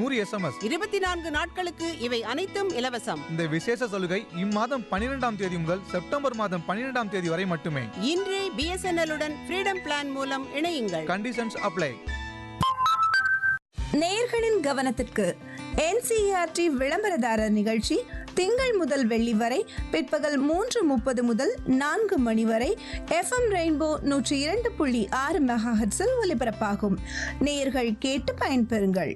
நூறு எஸ்எம்எஸ் இருபத்தி நான்கு நாட்களுக்கு இவை அனைத்தும் இலவசம் இந்த விசேஷ சலுகை இம்மாதம் பன்னிரெண்டாம் தேதி முதல் செப்டம்பர் மாதம் பன்னிரெண்டாம் தேதி வரை மட்டுமே இன்றே பிஎஸ்என்எல் உடன் ஃப்ரீடம் பிளான் மூலம் இணையுங்கள் கண்டிஷன்ஸ் அப்ளை நேயர்களின் கவனத்திற்கு என்சிஆர்டி விளம்பரதாரர் நிகழ்ச்சி திங்கள் முதல் வெள்ளி வரை பிற்பகல் மூன்று முப்பது முதல் நான்கு மணி வரை எஃப்எம் ரெயின்போ நூற்றி இரண்டு புள்ளி ஆறு மெகாஹெட்ஸில் ஒலிபரப்பாகும் நேயர்கள் கேட்டு பயன்பெறுங்கள்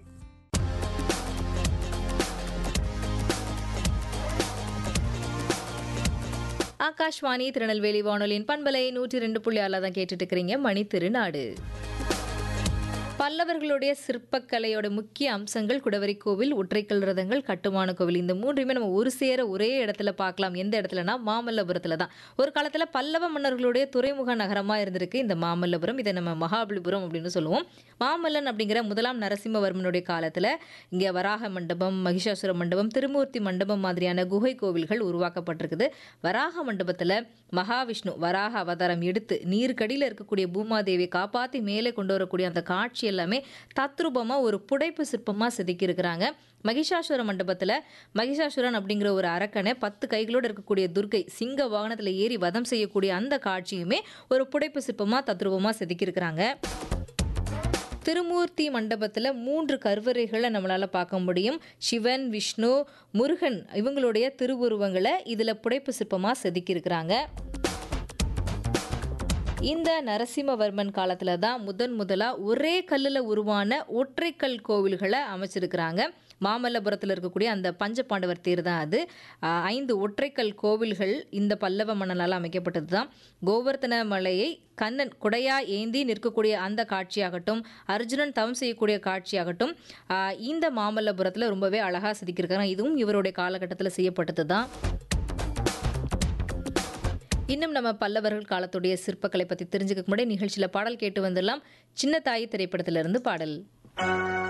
ஆகாஷ்வாணி திருநெல்வேலி வானொலியின் பண்பலை நூற்றி ரெண்டு புள்ளி ஆறில் தான் கேட்டுட்டு இருக்கிறீங்க மணி திருநாடு பல்லவர்களுடைய சிற்பக்கலையோட முக்கிய அம்சங்கள் குடவரி கோவில் ஒற்றைக்கல் ரதங்கள் கட்டுமான கோவில் இந்த மூன்றையுமே நம்ம ஒரு சேர ஒரே இடத்துல பார்க்கலாம் எந்த இடத்துலனா மாமல்லபுரத்துல தான் ஒரு காலத்துல பல்லவ மன்னர்களுடைய துறைமுக நகரமா இருந்திருக்கு இந்த மாமல்லபுரம் இதை நம்ம மகாபலிபுரம் அப்படின்னு சொல்லுவோம் மாமல்லன் அப்படிங்கிற முதலாம் நரசிம்மவர்மனுடைய காலத்துல இங்க வராக மண்டபம் மகிஷாசுர மண்டபம் திருமூர்த்தி மண்டபம் மாதிரியான குகை கோவில்கள் உருவாக்கப்பட்டிருக்குது வராக மண்டபத்துல மகாவிஷ்ணு வராக அவதாரம் எடுத்து நீருக்கடியில் இருக்கக்கூடிய பூமாதேவியை காப்பாத்தி மேலே கொண்டு வரக்கூடிய அந்த காட்சி எல்லாமே தத்ரூபமா ஒரு புடைப்பு சிற்பமா செதுக்கி இருக்கிறாங்க மகிஷாசுர மண்டபத்துல மகிஷாசுரன் அப்படிங்கிற ஒரு அரக்கனை பத்து கைகளோடு இருக்கக்கூடிய துர்க்கை சிங்க வாகனத்துல ஏறி வதம் செய்யக்கூடிய அந்த காட்சியுமே ஒரு புடைப்பு சிற்பமா தத்ரூபமா செதுக்கி இருக்கிறாங்க திருமூர்த்தி மண்டபத்தில் மூன்று கருவறைகளை நம்மளால் பார்க்க முடியும் சிவன் விஷ்ணு முருகன் இவங்களுடைய திருவுருவங்களை இதில் புடைப்பு சிற்பமாக செதுக்கியிருக்கிறாங்க இந்த நரசிம்மவர்மன் காலத்தில் தான் முதன் முதலாக ஒரே கல்லில் உருவான ஒற்றைக்கல் கோவில்களை அமைச்சிருக்கிறாங்க மாமல்லபுரத்தில் இருக்கக்கூடிய அந்த பஞ்சபாண்டவர் தேர் தான் அது ஆஹ் ஐந்து ஒற்றைக்கல் கோவில்கள் இந்த பல்லவ மன்னனால் அமைக்கப்பட்டது தான் கோவர்த்தன மலையை கண்ணன் குடையா ஏந்தி நிற்கக்கூடிய அந்த காட்சியாகட்டும் அர்ஜுனன் தவம் செய்யக்கூடிய காட்சியாகட்டும் ஆஹ் இந்த மாமல்லபுரத்தில் ரொம்பவே அழகாக செதுக்கியிருக்காங்க இதுவும் இவருடைய காலகட்டத்தில் செய்யப்பட்டது தான் இன்னும் நம்ம பல்லவர்கள் காலத்துடைய சிற்பக்கலை பற்றி தெரிஞ்சுக்க முன்னாடி நிகழ்ச்சியில் பாடல் கேட்டு வந்துடலாம் சின்ன தாய் திரைப்படத்திலிருந்து பாடல்